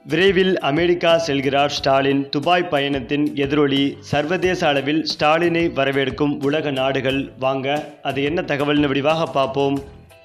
விரைவில் அமெரிக்கா செல்கிறார் ஸ்டாலின் துபாய் பயணத்தின் எதிரொலி சர்வதேச அளவில் ஸ்டாலினை வரவேற்கும் உலக நாடுகள் வாங்க அது என்ன தகவல்னு விரிவாக பார்ப்போம்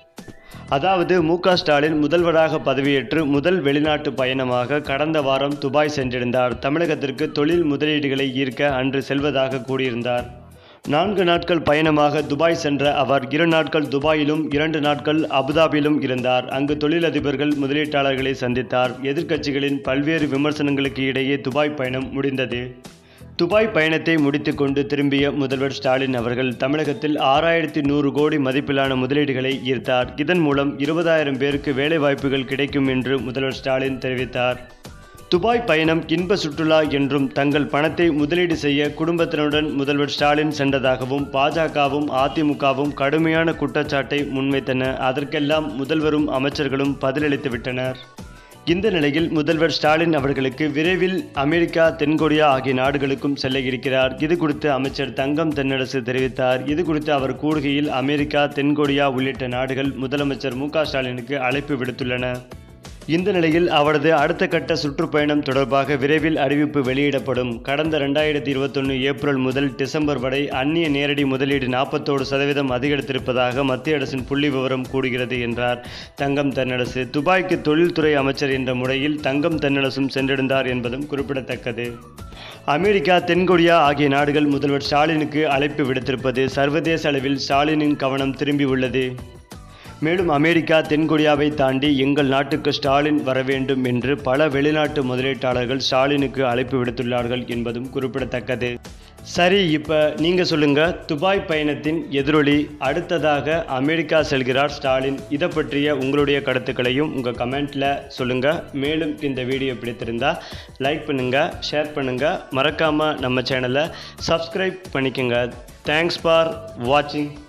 அதாவது மு க ஸ்டாலின் முதல்வராக பதவியேற்று முதல் வெளிநாட்டு பயணமாக கடந்த வாரம் துபாய் சென்றிருந்தார் தமிழகத்திற்கு தொழில் முதலீடுகளை ஈர்க்க அன்று செல்வதாக கூறியிருந்தார் நான்கு நாட்கள் பயணமாக துபாய் சென்ற அவர் இரு நாட்கள் துபாயிலும் இரண்டு நாட்கள் அபுதாபியிலும் இருந்தார் அங்கு தொழிலதிபர்கள் முதலீட்டாளர்களை சந்தித்தார் எதிர்க்கட்சிகளின் பல்வேறு விமர்சனங்களுக்கு இடையே துபாய் பயணம் முடிந்தது துபாய் பயணத்தை முடித்துக்கொண்டு திரும்பிய முதல்வர் ஸ்டாலின் அவர்கள் தமிழகத்தில் ஆறாயிரத்தி நூறு கோடி மதிப்பிலான முதலீடுகளை ஈர்த்தார் இதன் மூலம் இருபதாயிரம் பேருக்கு வேலைவாய்ப்புகள் கிடைக்கும் என்று முதல்வர் ஸ்டாலின் தெரிவித்தார் துபாய் பயணம் இன்ப சுற்றுலா என்றும் தங்கள் பணத்தை முதலீடு செய்ய குடும்பத்தினருடன் முதல்வர் ஸ்டாலின் சென்றதாகவும் பாஜகவும் அதிமுகவும் கடுமையான குற்றச்சாட்டை முன்வைத்தன அதற்கெல்லாம் முதல்வரும் அமைச்சர்களும் பதிலளித்து விட்டனர் இந்த நிலையில் முதல்வர் ஸ்டாலின் அவர்களுக்கு விரைவில் அமெரிக்கா தென்கொரியா ஆகிய நாடுகளுக்கும் செல்ல இருக்கிறார் இது குறித்து அமைச்சர் தங்கம் தென்னரசு தெரிவித்தார் இது குறித்து அவர் கூடுகையில் அமெரிக்கா தென்கொரியா உள்ளிட்ட நாடுகள் முதலமைச்சர் மு க ஸ்டாலினுக்கு அழைப்பு விடுத்துள்ளன இந்த நிலையில் அவரது அடுத்த கட்ட சுற்றுப்பயணம் தொடர்பாக விரைவில் அறிவிப்பு வெளியிடப்படும் கடந்த ரெண்டாயிரத்தி இருபத்தொன்று ஏப்ரல் முதல் டிசம்பர் வரை அந்நிய நேரடி முதலீடு நாற்பத்தோடு சதவீதம் அதிகரித்திருப்பதாக மத்திய அரசின் புள்ளி விவரம் கூறுகிறது என்றார் தங்கம் தென்னரசு துபாய்க்கு தொழில்துறை அமைச்சர் என்ற முறையில் தங்கம் தென்னரசும் சென்றிருந்தார் என்பதும் குறிப்பிடத்தக்கது அமெரிக்கா தென்கொரியா ஆகிய நாடுகள் முதல்வர் ஸ்டாலினுக்கு அழைப்பு விடுத்திருப்பது சர்வதேச அளவில் ஸ்டாலினின் கவனம் திரும்பி உள்ளது மேலும் அமெரிக்கா தென்கொரியாவை தாண்டி எங்கள் நாட்டுக்கு ஸ்டாலின் வர வேண்டும் என்று பல வெளிநாட்டு முதலீட்டாளர்கள் ஸ்டாலினுக்கு அழைப்பு விடுத்துள்ளார்கள் என்பதும் குறிப்பிடத்தக்கது சரி இப்போ நீங்கள் சொல்லுங்கள் துபாய் பயணத்தின் எதிரொலி அடுத்ததாக அமெரிக்கா செல்கிறார் ஸ்டாலின் இதை பற்றிய உங்களுடைய கருத்துக்களையும் உங்கள் கமெண்ட்டில் சொல்லுங்கள் மேலும் இந்த வீடியோ பிடித்திருந்தா லைக் பண்ணுங்கள் ஷேர் பண்ணுங்கள் மறக்காமல் நம்ம சேனலை சப்ஸ்கிரைப் பண்ணிக்கோங்க தேங்க்ஸ் ஃபார் வாட்சிங்